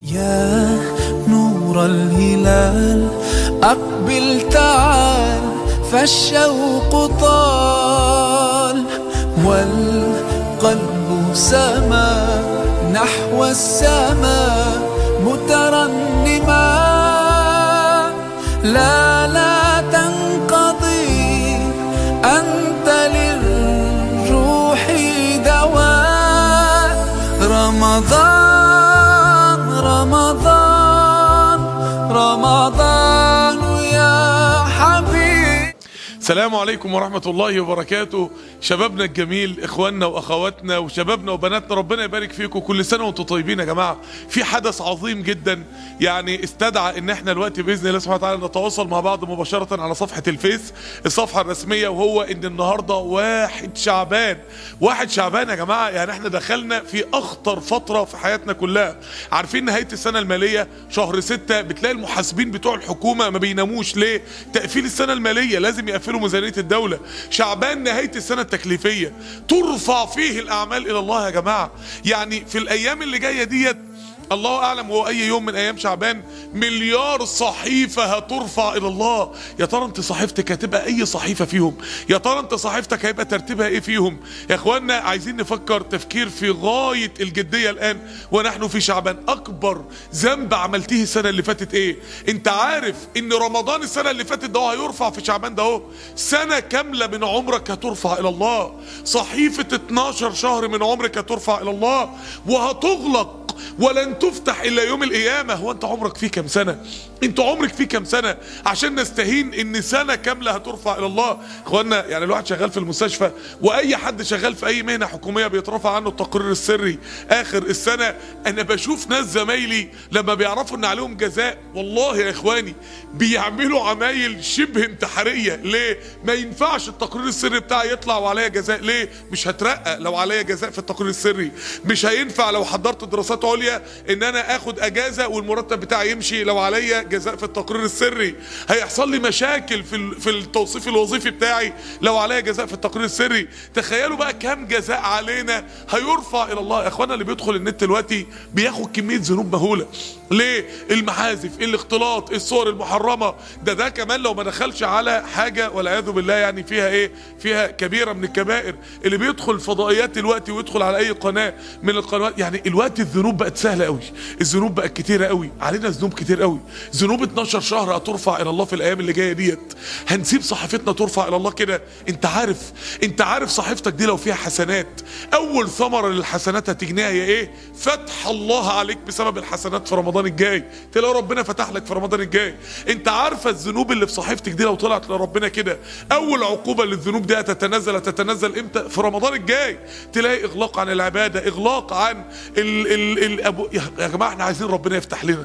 يا نور الهلال أقبل تعال فالشوق طال والقلب سما نحو السماء مترنما لا لا تنقضي أنت للروح دواء رمضان رمضان رمضان يا حبيب السلام عليكم ورحمة الله وبركاته شبابنا الجميل اخواننا واخواتنا وشبابنا وبناتنا ربنا يبارك فيكم كل سنة وانتم طيبين يا جماعة في حدث عظيم جدا يعني استدعى ان احنا دلوقتي باذن الله سبحانه وتعالى نتواصل مع بعض مباشرة على صفحة الفيس الصفحة الرسمية وهو ان النهاردة واحد شعبان واحد شعبان يا جماعة يعني احنا دخلنا في اخطر فترة في حياتنا كلها عارفين نهاية السنة المالية شهر ستة بتلاقي المحاسبين بتوع الحكومة ما بيناموش ليه تقفيل السنة المالية لازم يقفلوا ميزانية الدولة شعبان نهاية السنة التكليفية ترفع فيه الأعمال إلى الله يا جماعة يعني في الأيام اللي جاية ديت الله اعلم هو اي يوم من ايام شعبان مليار صحيفه هترفع الى الله يا ترى انت صحيفتك هتبقى اي صحيفه فيهم يا ترى انت صحيفتك هيبقى ترتيبها ايه فيهم يا اخوانا عايزين نفكر تفكير في غايه الجديه الان ونحن في شعبان اكبر ذنب عملتيه السنه اللي فاتت ايه انت عارف ان رمضان السنه اللي فاتت ده هيرفع في شعبان ده اهو سنه كامله من عمرك هترفع الى الله صحيفه 12 شهر من عمرك هترفع الى الله وهتغلق ولن تفتح الا يوم القيامه هو انت عمرك فيه كام سنه انت عمرك فيه كام سنه عشان نستهين ان سنه كامله هترفع الى الله اخوانا يعني الواحد شغال في المستشفى واي حد شغال في اي مهنه حكوميه بيترفع عنه التقرير السري اخر السنه انا بشوف ناس زمايلي لما بيعرفوا ان عليهم جزاء والله يا اخواني بيعملوا عمايل شبه انتحاريه ليه ما ينفعش التقرير السري بتاعي يطلع وعليا جزاء ليه مش هترقى لو عليا جزاء في التقرير السري مش هينفع لو حضرت دراسات عليا ان انا اخد اجازه والمرتب بتاعي يمشي لو عليا جزاء في التقرير السري هيحصل لي مشاكل في ال- في التوصيف الوظيفي بتاعي لو عليا جزاء في التقرير السري تخيلوا بقى كام جزاء علينا هيرفع الى الله يا اخوانا اللي بيدخل النت دلوقتي بياخد كميه ذنوب مهوله ليه المحاذف الاختلاط الصور المحرمه ده ده كمان لو ما دخلش على حاجه والعياذ بالله يعني فيها ايه فيها كبيره من الكبائر اللي بيدخل فضائيات دلوقتي ويدخل على اي قناه من القنوات يعني الوقت الذنوب بقت سهله قوي الذنوب بقت كتيره قوي علينا ذنوب كتير قوي ذنوب 12 شهر هترفع الى الله في الايام اللي جايه ديت هنسيب صحيفتنا ترفع الى الله كده انت عارف انت عارف صحيفتك دي لو فيها حسنات اول ثمره للحسنات هتجنيها هي ايه فتح الله عليك بسبب الحسنات في رمضان الجاي تلاقي ربنا فتح لك في رمضان الجاي انت عارفه الذنوب اللي في صحيفتك دي لو طلعت لربنا كده اول عقوبه للذنوب دي هتتنزل هتتنزل امتى في رمضان الجاي تلاقي اغلاق عن العباده اغلاق عن ال ال ال أبو يا جماعه احنا عايزين ربنا يفتح لنا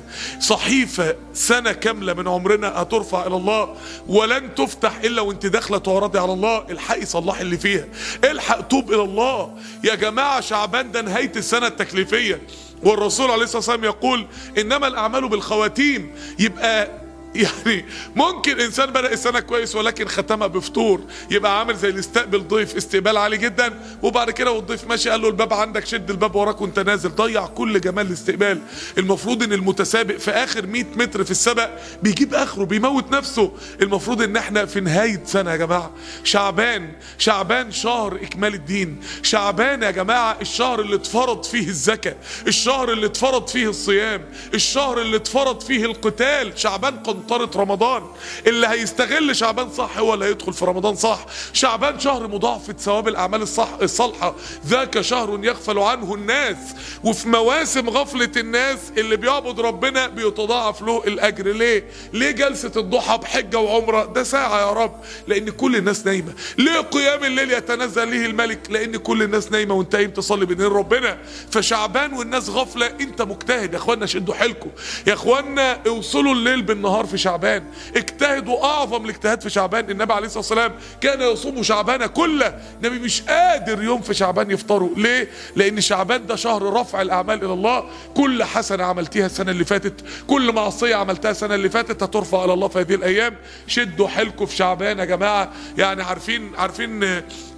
صحيفه سنه كامله من عمرنا هترفع الى الله ولن تفتح الا وانت داخله تعرضي على الله الحقي صلحي اللي فيها الحق توب الى الله يا جماعه شعبان ده نهايه السنه التكليفيه والرسول عليه الصلاه والسلام يقول انما الاعمال بالخواتيم يبقى يعني ممكن انسان بدا السنه كويس ولكن ختمها بفطور يبقى عامل زي اللي استقبل ضيف استقبال عالي جدا وبعد كده والضيف ماشي قال له الباب عندك شد الباب وراك وانت نازل ضيع كل جمال الاستقبال المفروض ان المتسابق في اخر 100 متر في السبق بيجيب اخره بيموت نفسه المفروض ان احنا في نهايه سنه يا جماعه شعبان شعبان شهر اكمال الدين شعبان يا جماعه الشهر اللي اتفرض فيه الزكاه الشهر اللي اتفرض فيه الصيام الشهر اللي اتفرض فيه القتال شعبان قنطرة رمضان اللي هيستغل شعبان صح هو اللي هيدخل في رمضان صح شعبان شهر مضاعفة ثواب الأعمال الصح الصالحة ذاك شهر يغفل عنه الناس وفي مواسم غفلة الناس اللي بيعبد ربنا بيتضاعف له الأجر ليه؟ ليه جلسة الضحى بحجة وعمرة ده ساعة يا رب لأن كل الناس نايمة ليه قيام الليل يتنزل ليه الملك لأن كل الناس نايمة وانت قايم تصلي بين ربنا فشعبان والناس غفلة انت مجتهد يا اخوانا شدوا حيلكم يا اخوانا اوصلوا الليل بالنهار في شعبان اجتهدوا اعظم الاجتهاد في شعبان النبي عليه الصلاه والسلام كان يصوم شعبان كله النبي مش قادر يوم في شعبان يفطره ليه لان شعبان ده شهر رفع الاعمال الى الله كل حسنه عملتيها السنه اللي فاتت كل معصيه عملتها السنه اللي فاتت هترفع الى الله في هذه الايام شدوا حيلكم في شعبان يا جماعه يعني عارفين عارفين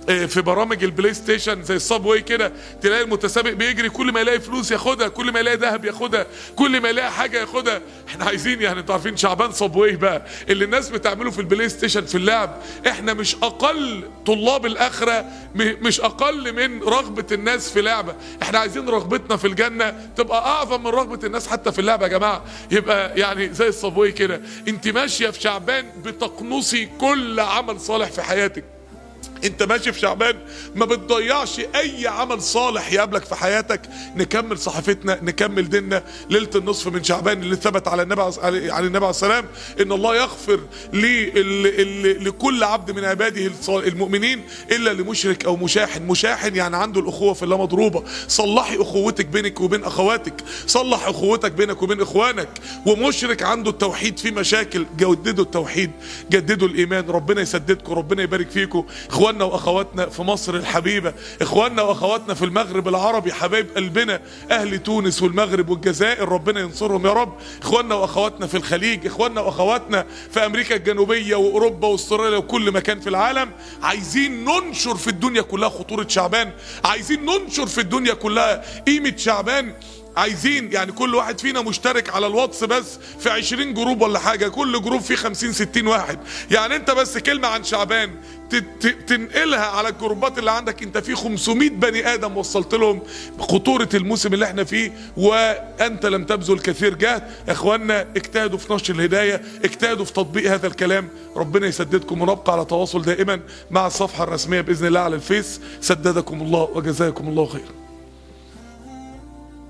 آه، في برامج البلاي ستيشن زي الصابواي كده تلاقي المتسابق بيجري كل ما يلاقي فلوس ياخدها كل ما يلاقي ذهب ياخدها كل ما يلاقي حاجه ياخدها احنا عايزين يعني انتوا عارفين شعبان صابواي بقى اللي الناس بتعمله في البلاي ستيشن في اللعب احنا مش اقل طلاب الاخره م- مش اقل من رغبه الناس في لعبه احنا عايزين رغبتنا في الجنه تبقى اعظم من رغبه الناس حتى في اللعبه يا جماعه يبقى يعني زي الصابواي كده انت ماشيه في شعبان بتقنصي كل عمل صالح في حياتك انت ماشي في شعبان ما بتضيعش اي عمل صالح يقابلك في حياتك نكمل صحيفتنا نكمل ديننا ليله النصف من شعبان اللي ثبت على النبي على على النبي عليه السلام ان الله يغفر لل- ال- لكل عبد من عباده الصال- المؤمنين الا لمشرك او مشاحن مشاحن يعني عنده الاخوه في الله مضروبه صلحي اخوتك بينك وبين اخواتك صلح اخوتك بينك وبين اخوانك ومشرك عنده التوحيد فيه مشاكل جددوا التوحيد جددوا الايمان ربنا يسددكم ربنا يبارك فيكم اخواننا واخواتنا في مصر الحبيبه اخواننا واخواتنا في المغرب العربي حبايب قلبنا اهل تونس والمغرب والجزائر ربنا ينصرهم يا رب اخواننا واخواتنا في الخليج اخواننا واخواتنا في امريكا الجنوبيه واوروبا واستراليا وكل مكان في العالم عايزين ننشر في الدنيا كلها خطوره شعبان عايزين ننشر في الدنيا كلها قيمه شعبان عايزين يعني كل واحد فينا مشترك على الواتس بس في 20 جروب ولا حاجة كل جروب فيه 50 60 واحد يعني انت بس كلمة عن شعبان ت- ت- تنقلها على الجروبات اللي عندك انت في 500 بني ادم وصلت لهم خطورة الموسم اللي احنا فيه وانت لم تبذل كثير جهد يا اخوانا اجتهدوا في نشر الهداية اجتهدوا في تطبيق هذا الكلام ربنا يسددكم ونبقى على تواصل دائما مع الصفحة الرسمية بإذن الله على الفيس سددكم الله وجزاكم الله خيرا